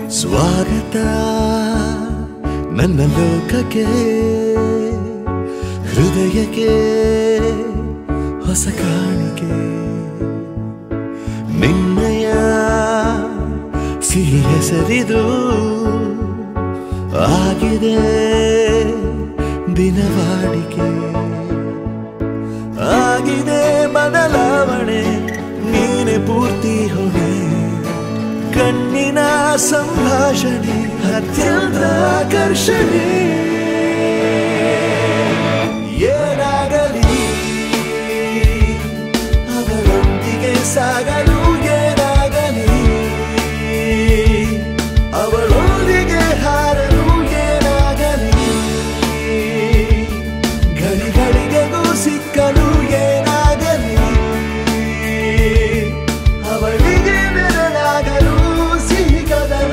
ಸ್ವಾಗತ ನನ್ನ ಲೋಕಕ್ಕೆ ಹೃದಯಕ್ಕೆ ಹೊಸ ಕಾಣಿಕೆ ನಿನ್ನಯ ಸಿಹಿ ಹೆಸರಿದು ಆಗಿದೆ ದಿನವಾಡಿಕೆ ಆಗಿದೆ ಬದಲಾವಣೆ ನೀನೆ ಪೂರ್ತಿ ಹೊಣೆ ಕಣ್ಣಿನ ಸಂಭಾಷಣೆ ಅತ್ಯಂತ ಆಕರ್ಷಣೆ ಏನಾಗಲಿ ಅವಳೊಂದಿಗೆ ಸಾಗಲು ಏನಾಗಲಿ ಅವಳೊಂದಿಗೆ ಹಾರಲು ಏನಾಗಲಿ ಗಳಿಗಳಿಗೆಗೂ ಸಿಕ್ಕಲು ಏನಾಗಲಿ ಅವಳಿಗೆ ನೆರಳಾಗಲು ಸಿಗದನ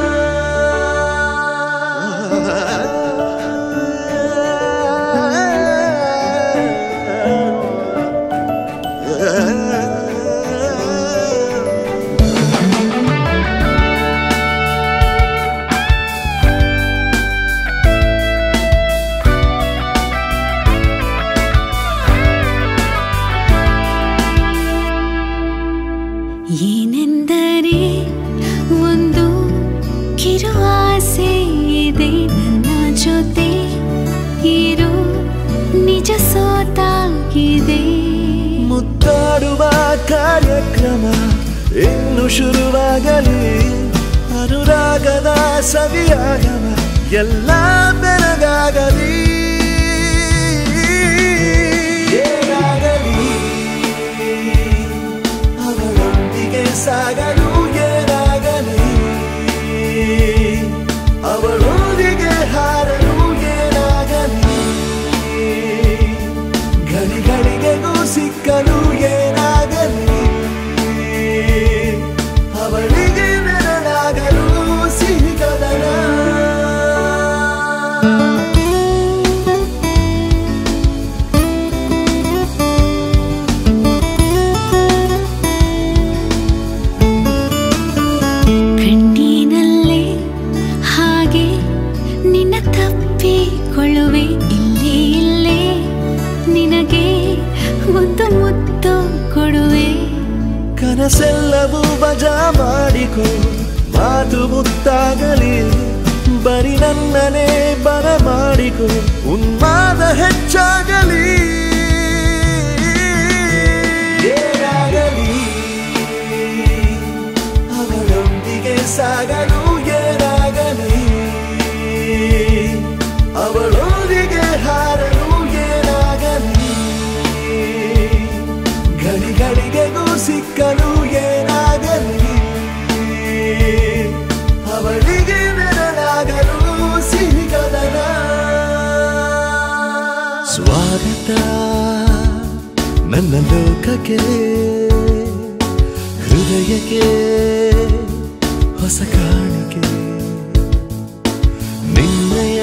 ಏನೆಂದರೆ ಒಂದು ಕಿರು ಆಸೆ ಇದೆ ನನ್ನ ಜೊತೆ ಇರು ನಿಜ ಸೋತಾಗಿದೆ ಮುತ್ತಾಡುವ ಕಾರ್ಯಕ್ರಮ ಇನ್ನು ಶುರುವಾಗಲಿ ಅನುರಾಗದ ಸವಿಯಾಗಮ ಎಲ್ಲ ಬೆರಗಾಗಲಿ ಏನಾಗಲಿ ಅವಳೊಂದಿಗೆ ಸಾಗಲು ಏನಾಗಲಿ ಅವಳೊಂದಿಗೆ ಹಾರಲು ಏನಾಗಲಿ ಗಳಿಗಳಿಗೆಗೂ ಸಿಕ್ಕಲು ಏನಾಗಲಿ ಅವಳಿಗೆ ನೆರಳಾಗಲು ಸಿಗದನ ಕಣ್ಣಿನಲ್ಲೇ ಹಾಗೆ ನಿನ್ನ ತಪ್ಪಿಕೊಳ್ಳುವೆ ಇಲ್ಲೇ ಇಲ್ಲೇ ನಿನಗೆ ಒಂದು ಮುತ್ತು ಕೊಡುವೆ ಕನಸೆಲ್ಲವೂ ಬಜಾ ಮಾಡಿಕೊ ಮಾತು ಮುತ್ತಾಗಲಿ ಬರಿ ನನ್ನನೇ ಬರ ಮಾಡಿಕೊ ಉನ್ಮಾದ ಹೆಚ್ಚಾಗಲಿ ಏನಾಗಲಿ ಅವಳೊಂದಿಗೆ ಸಾಗಲು ಏನಾಗಲಿ ಅವಳೊಂದಿಗೆ ಹಾರಲು ಏನಾಗಲಿ ಗಳಿಗಳಿಗೆಗೂ ಸಿಕ್ಕಲು ಏನಾಗಲಿ ಅವಳಿಗೆ ನೆರಳಾಗಲು ಸಿಗದನ ಸ್ವಾಗತ ನನ್ನ ಲೋಕಕ್ಕೆ ಹೃದಯಕ್ಕೆ ಹೊಸ ಕಾಣಿಕೆ ನಿನ್ನಯ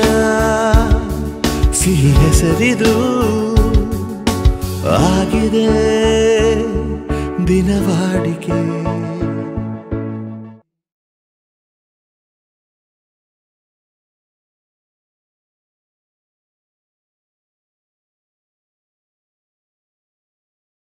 ಸಿಹಿ ಹೆಸರಿದು ಆಗಿದೆ ದಿನವಾಡಿಕೆ